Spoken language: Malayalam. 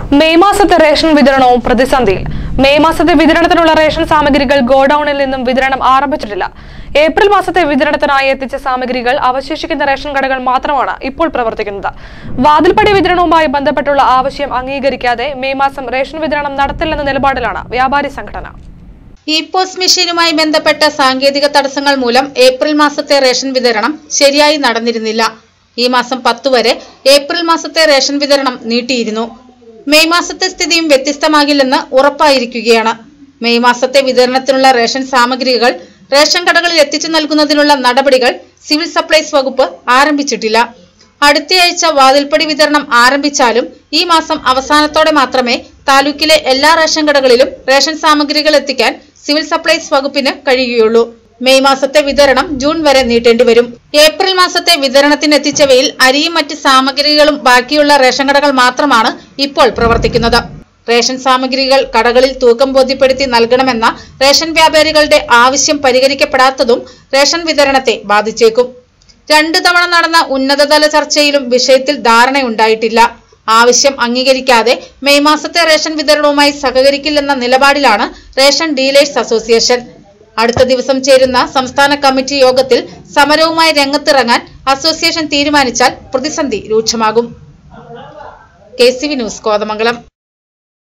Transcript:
മെയ് മാസത്തെ റേഷൻ വിതരണവും പ്രതിസന്ധിയിൽ മെയ് മാസത്തെ വിതരണത്തിനുള്ള റേഷൻ സാമഗ്രികൾ ഗോഡൌണിൽ നിന്നും വിതരണം ആരംഭിച്ചിട്ടില്ല ഏപ്രിൽ മാസത്തെ വിതരണത്തിനായി എത്തിച്ച സാമഗ്രികൾ അവശേഷിക്കുന്ന റേഷൻ കടകൾ മാത്രമാണ് ഇപ്പോൾ പ്രവർത്തിക്കുന്നത് വാതിൽപ്പടി വിതരണവുമായി ബന്ധപ്പെട്ടുള്ള ആവശ്യം അംഗീകരിക്കാതെ മെയ് മാസം റേഷൻ വിതരണം നടത്തില്ലെന്ന നിലപാടിലാണ് വ്യാപാരി സംഘടന ഇ പോസ്റ്റ് മെഷീനുമായി ബന്ധപ്പെട്ട സാങ്കേതിക തടസ്സങ്ങൾ മൂലം ഏപ്രിൽ മാസത്തെ റേഷൻ വിതരണം ശരിയായി നടന്നിരുന്നില്ല ഈ മാസം പത്തു വരെ ഏപ്രിൽ മാസത്തെ റേഷൻ വിതരണം നീട്ടിയിരുന്നു മെയ് മാസത്തെ സ്ഥിതിയും വ്യത്യസ്തമാകില്ലെന്ന് ഉറപ്പായിരിക്കുകയാണ് മെയ് മാസത്തെ വിതരണത്തിനുള്ള റേഷൻ സാമഗ്രികൾ റേഷൻ കടകളിൽ എത്തിച്ചു നൽകുന്നതിനുള്ള നടപടികൾ സിവിൽ സപ്ലൈസ് വകുപ്പ് ആരംഭിച്ചിട്ടില്ല അടുത്തയാഴ്ച വാതിൽപ്പടി വിതരണം ആരംഭിച്ചാലും ഈ മാസം അവസാനത്തോടെ മാത്രമേ താലൂക്കിലെ എല്ലാ റേഷൻ കടകളിലും റേഷൻ സാമഗ്രികൾ എത്തിക്കാൻ സിവിൽ സപ്ലൈസ് വകുപ്പിന് കഴിയുകയുള്ളൂ മെയ് മാസത്തെ വിതരണം ജൂൺ വരെ നീട്ടേണ്ടി വരും ഏപ്രിൽ മാസത്തെ വിതരണത്തിന് എത്തിച്ചവയിൽ അരിയും മറ്റ് സാമഗ്രികളും ബാക്കിയുള്ള റേഷൻ കടകൾ മാത്രമാണ് ഇപ്പോൾ പ്രവർത്തിക്കുന്നത് റേഷൻ സാമഗ്രികൾ കടകളിൽ തൂക്കം ബോധ്യപ്പെടുത്തി നൽകണമെന്ന റേഷൻ വ്യാപാരികളുടെ ആവശ്യം പരിഹരിക്കപ്പെടാത്തതും റേഷൻ വിതരണത്തെ ബാധിച്ചേക്കും രണ്ടു തവണ നടന്ന ഉന്നതതല ചർച്ചയിലും വിഷയത്തിൽ ധാരണയുണ്ടായിട്ടില്ല ആവശ്യം അംഗീകരിക്കാതെ മെയ് മാസത്തെ റേഷൻ വിതരണവുമായി സഹകരിക്കില്ലെന്ന നിലപാടിലാണ് റേഷൻ ഡീലേഴ്സ് അസോസിയേഷൻ അടുത്ത ദിവസം ചേരുന്ന സംസ്ഥാന കമ്മിറ്റി യോഗത്തിൽ സമരവുമായി രംഗത്തിറങ്ങാൻ അസോസിയേഷൻ തീരുമാനിച്ചാൽ പ്രതിസന്ധി രൂക്ഷമാകും K C V news Kothamangalam